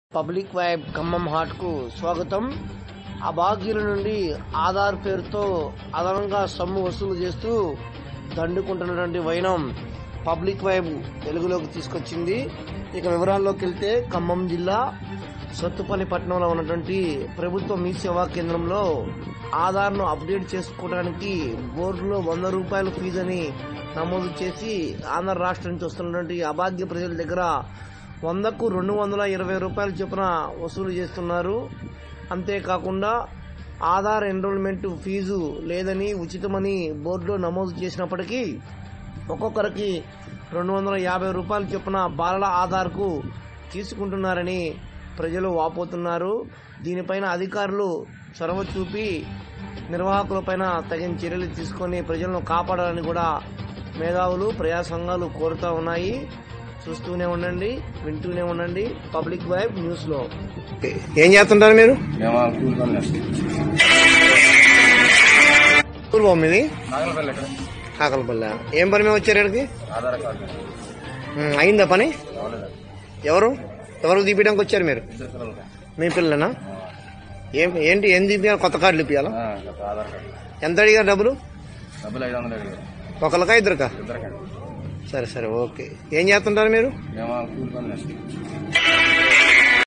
public vibe Khammam hot కు స్వాగతం అభాగ్యుల నుండి ఆధార్ పేరుతో అదనంగా సొమ్ము వసూలు చేస్తూ దండుకుంటున్నటువంటి వైనం పబ్లిక్ వైబ్ వెలుగులోకి తీసుకొచ్చింది ఇక వివరాల్లోకి వెళ్తే ఖమ్మం జిల్లా సత్తుపల్లి పట్టణంలో ఉన్నటువంటి ప్రభుత్వ మీ సేవా కేంద్రంలో ఆధార్ను అప్డేట్ చేసుకోవడానికి బోర్డులో వంద రూపాయల ఫీజుని నమోదు చేసి ఆంధ్ర రాష్ట్రం నుంచి వస్తున్నటువంటి అభాగ్య ప్రజల దగ్గర వందకు రెండు వందల ఇరవై రూపాయల చొప్పున వసూలు చేస్తున్నారు అంతేకాకుండా ఆధార్ ఎన్రోల్మెంట్ ఫీజు లేదని ఉచితమని బోర్డులో నమోదు చేసినప్పటికీ ఒక్కొక్కరికి రెండు వందల యాభై రూపాయల చొప్పున బాలల ఆధార్కు తీసుకుంటున్నారని ప్రజలు వాపోతున్నారు దీనిపైన అధికారులు చొరవ చూపి నిర్వాహకులపైన తగిన చర్యలు తీసుకొని ప్రజలను కాపాడాలని కూడా మేధావులు ప్రజా సంఘాలు కోరుతా ఉన్నాయి చూస్తూనే ఉండండి వింటూనే ఉండండి పబ్లిక్ వైబ్ న్యూస్ లో ఏం చేస్తుంటారు మీరు మేము కూర్చొని ఊరు మీది నాగలపల్లి ఎక్కడ కాకలపల్లె ఏం పని మీద వచ్చారు ఇక్కడికి ఆధార్ కార్డు ఉమ్, అయిందా పని కావాలేదా ఎవరు ఎవరికి తీపియడానికి వచ్చారు మీరు ఇద్దరు పిల్లలకి మీ పిల్లనా ఏం ఏంటి ఏం తీపియాలి కొత్త కార్డులు ఇప్పియాలా ఆ, గత ఆధార్ కార్డు ఎంత అడిగారు డబ్బులు డబ్బులు ఐదు వందలు అడిగారు ఒకరికా ఇద్దరుకా ఇద్దరికండి సరే సరే ఓకే ఏం చేస్తుంటారు మీరు మేము కూర్చొని